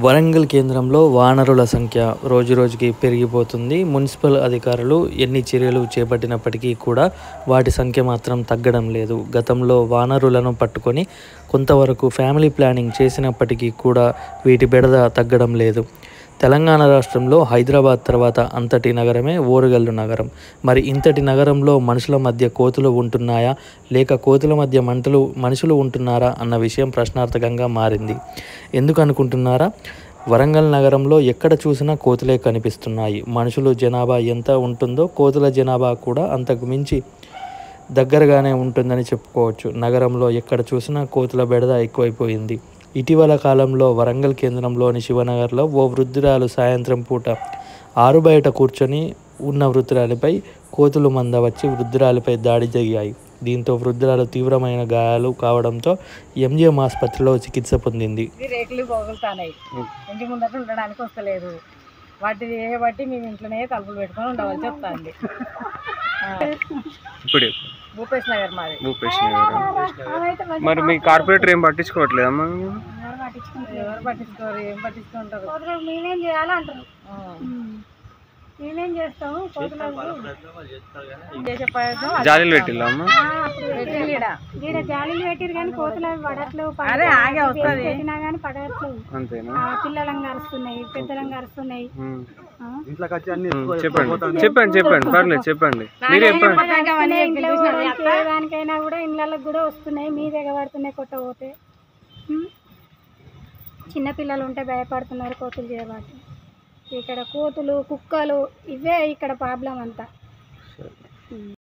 వరంగల్ కేంద్రంలో వానరుల సంఖ్య రోజురోజుకి పెరిగిపోతుంది మున్సిపల్ అధికారులు ఎన్ని చర్యలు చేపట్టినప్పటికీ కూడా వాటి సంఖ్య మాత్రం తగ్గడం లేదు గతంలో వానరులను పట్టుకొని కొంతవరకు ఫ్యామిలీ ప్లానింగ్ చేసినప్పటికీ కూడా వీటి బెడద తగ్గడం లేదు తెలంగాణ రాష్ట్రంలో హైదరాబాద్ తర్వాత అంతటి నగరమే ఓరుగల్లు నగరం మరి ఇంతటి నగరంలో మనుషుల మధ్య కోతులు ఉంటున్నాయా లేక కోతుల మధ్య మంటలు మనుషులు ఉంటున్నారా అన్న విషయం ప్రశ్నార్థకంగా మారింది ఎందుకు అనుకుంటున్నారా వరంగల్ నగరంలో ఎక్కడ చూసినా కోతులే కనిపిస్తున్నాయి మనుషులు జనాభా ఎంత ఉంటుందో కోతుల జనాభా కూడా అంతకు మించి దగ్గరగానే ఉంటుందని చెప్పుకోవచ్చు నగరంలో ఎక్కడ చూసినా కోతుల బెడద ఎక్కువైపోయింది ఇటీవల కాలంలో వరంగల్ కేంద్రంలోని శివనగర్లో ఓ వృద్ధురాలు సాయంత్రం పూట ఆరు బయట కూర్చొని ఉన్న వృద్ధురాలిపై కోతులు మంద వచ్చి వృద్ధురాలిపై దాడి జరిగాయి దీంతో వృద్ధురాలు తీవ్రమైన గాయాలు కావడంతో ఎంజిఎం ఆసుపత్రిలో చికిత్స పొందింది ఇది రేకులు పోగులుతాయి ఇంటి ముందట ఉండడానికి వస్తలేదు వాటి బట్టి మేము ఇంట్లోనే తలుపులు పెట్టుకొని ఉండవలసి వస్తుంది ఇప్పుడు భూపేష్ నగర్ మాది భూపేష్ నగర్ మరి మీ కార్పొరేటర్ ఏం పట్టించుకోవట్లేదమ్మా ఎవరు పట్టించుకోరు ఏం పట్టించుకుంటారు మేమేం చేయాలంటారు ఆ. మేమేం చేస్తాము కోతులకు చేసే ప్రయత్నం జాలీలు పెట్టిల్లా అమ్మా పెట్టింది ఈడ. ఈడ జాలీలు పెట్టిరు కానీ కోతులు అవి పడట్లేవు అరే ఆగే వస్తుంది పెట్టినా కానీ పడట్లేవు అంతేనా ఆ, పిల్లలను కరుస్తున్నాయి పెద్దలను కరుస్తున్నాయి ఉమ్. ఆ. ఉమ్, చెప్పండి చెప్పండి చెప్పండి పర్లేదు చెప్పండి మీరు చెప్పండి వస్తున్నాయి, ఇంట్లో ఊరడానికి ఏ దానికైనా కూడా ఇళ్ళకి కూడా వస్తున్నాయి మీద ఎగబడుతున్నాయి కొట్టబోతే ఉం? చిన్నపిల్లలు ఉంటే భయపడుతున్నారు కోతులు చేయబట్టి ఇక్కడ కోతులు కుక్కలు ఇవే ఇక్కడ ప్రాబ్లం అంతా